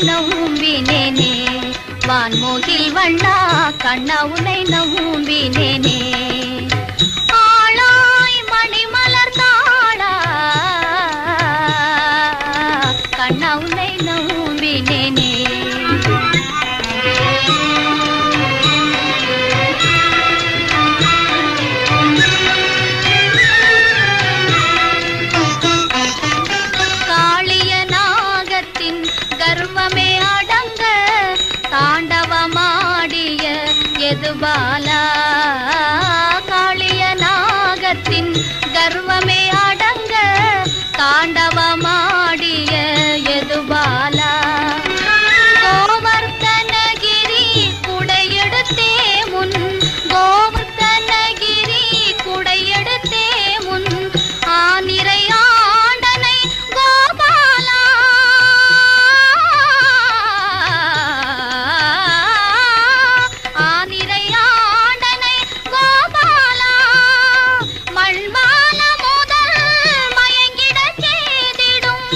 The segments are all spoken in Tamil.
நம்பினேனே வான்மோகில் வண்ணா கண்ணா உன்னை நம்பினேனே ஆளாய் மணிமலர் தாளா கண்ணா உன்னை நம்பினேனே காளிய நாகத்தின் கர்வமே அடங்க தாண்டவமாடிய எதுபாலா காளிய நாகத்தின் கர்வமே அடங்க தாண்டவமாடிய எதுபாலா கோவர்த்தனகிரி குடையெடுத்தே முன் கோவர்த்தனகிரி குடையெடுத்தே முன் ஆனிரை ஆண்டனை கோபாலா ஆனிரை ஆண்டனை கோபாலா மண்மான முதல் மயங்கிடச் செய்திடும்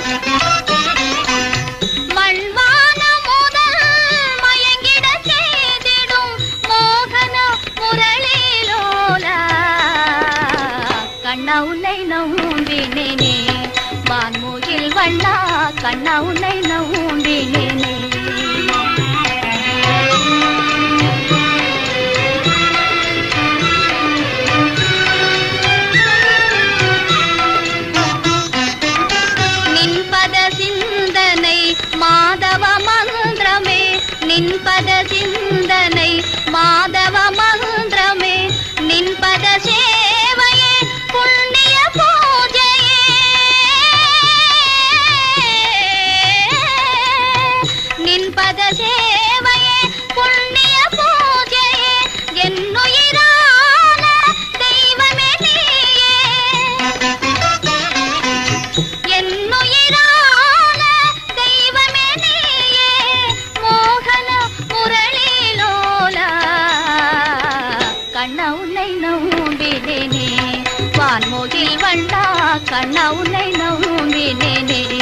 மண்வான முதல் மயங்கிடச் செய்திடும் மோகன முரளிலோலா கண்ணா உன்னை நம்பினேனே வான்மூகில் வண்ணா கண்ணா உன்னை நம்பினேனே நின்பத சிந்தனை மாதவ மந்திரமே நின்பத சிந்தனை மாதவ மந்திரமே நின்பத சேவையே புண்ணிய பூஜையே நின்பத சேவையே புண்ணிய பூஜையே என்னுயிரான தெய்வமே நீயே என்னுயிரான தெய்வமே நீயே மோகன முரளிலோலா கண்ணா உன்னை நம்பினேனே வான்மோகில் வண்ணா கண்ணா உன்னை நம்பினேனே